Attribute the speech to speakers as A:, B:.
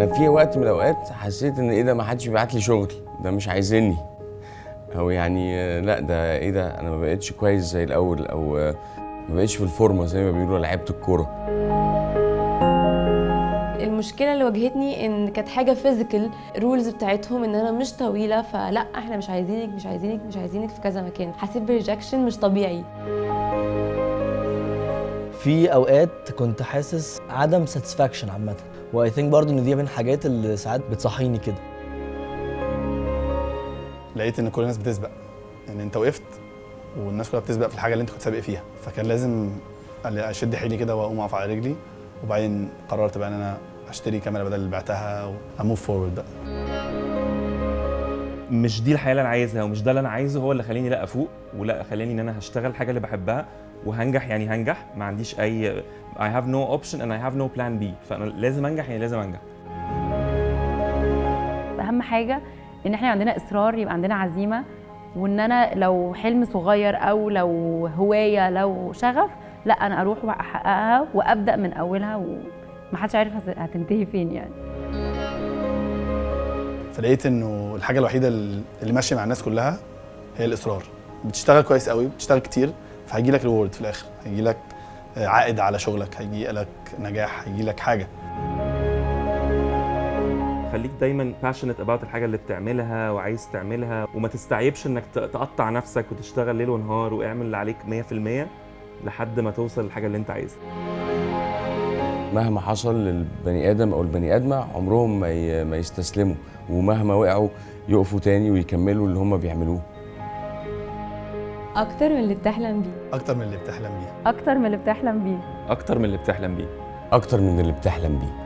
A: انا في وقت من الاوقات حسيت ان ايه ده ما حدش بيبعت لي شغل ده مش عايزيني او يعني آه، لا ده ايه ده انا ما بقتش كويس زي الاول او آه، ما بقتش في الفورمه زي ما بيقولوا لعيبه الكوره
B: المشكله اللي واجهتني ان كانت حاجه فيزيكال رولز بتاعتهم ان انا مش طويله فلا احنا مش عايزينك مش عايزينك مش عايزينك في كذا مكان حسيت بريجكشن مش طبيعي
C: في اوقات كنت حاسس عدم ساتسفاكشن عامه واي ثينك برضه ان دي من الحاجات اللي ساعات بتصحيني كده
D: لقيت ان كل الناس بتسبق يعني انت وقفت والناس كلها بتسبق في الحاجه اللي انت كنت سابق فيها فكان لازم اشد حيلي كده واقوم اقف على رجلي وبعدين قررت بقى ان انا اشتري كاميرا بدل اللي بعتها واموف فورورد بقى
E: مش دي الحياه اللي انا عايزها ومش ده اللي انا عايزه هو اللي خلاني لا افوق ولا خلاني ان انا هشتغل الحاجه اللي بحبها وهنجح يعني هنجح ما عنديش اي I have no option and I have no plan B فانا لازم انجح يعني لازم انجح
F: اهم حاجه ان احنا عندنا اصرار يبقى عندنا عزيمه وان انا لو حلم صغير او لو هوايه لو شغف لا انا اروح واحققها وابدا من اولها ومحدش عارف هت- هتنتهي فين يعني
D: فلقيت انه الحاجه الوحيده اللي ماشيه مع الناس كلها هي الاصرار بتشتغل كويس قوي بتشتغل كتير فهيجي لك ريورد في الاخر هيجي لك عائد على شغلك هيجي لك نجاح هيجي لك حاجه
E: خليك دايما passionate about الحاجه اللي بتعملها وعايز تعملها وما تستعيبش انك ت- تقطع نفسك وتشتغل ليل ونهار واعمل اللي عليك 100% لحد ما توصل للحاجه اللي انت عايزها
A: مهما حصل للبني ادم او البني ادمه عمرهم ما ي- ما يستسلموا ومهما وقعوا يقفوا تاني ويكملوا اللي هم بيعملوه
B: اكتر من اللي بتحلم بيه
D: اكتر من اللي بتحلم بيه
F: اكتر من اللي بتحلم بيه
E: اكتر من اللي بتحلم بيه
A: اكتر من اللي بتحلم بيه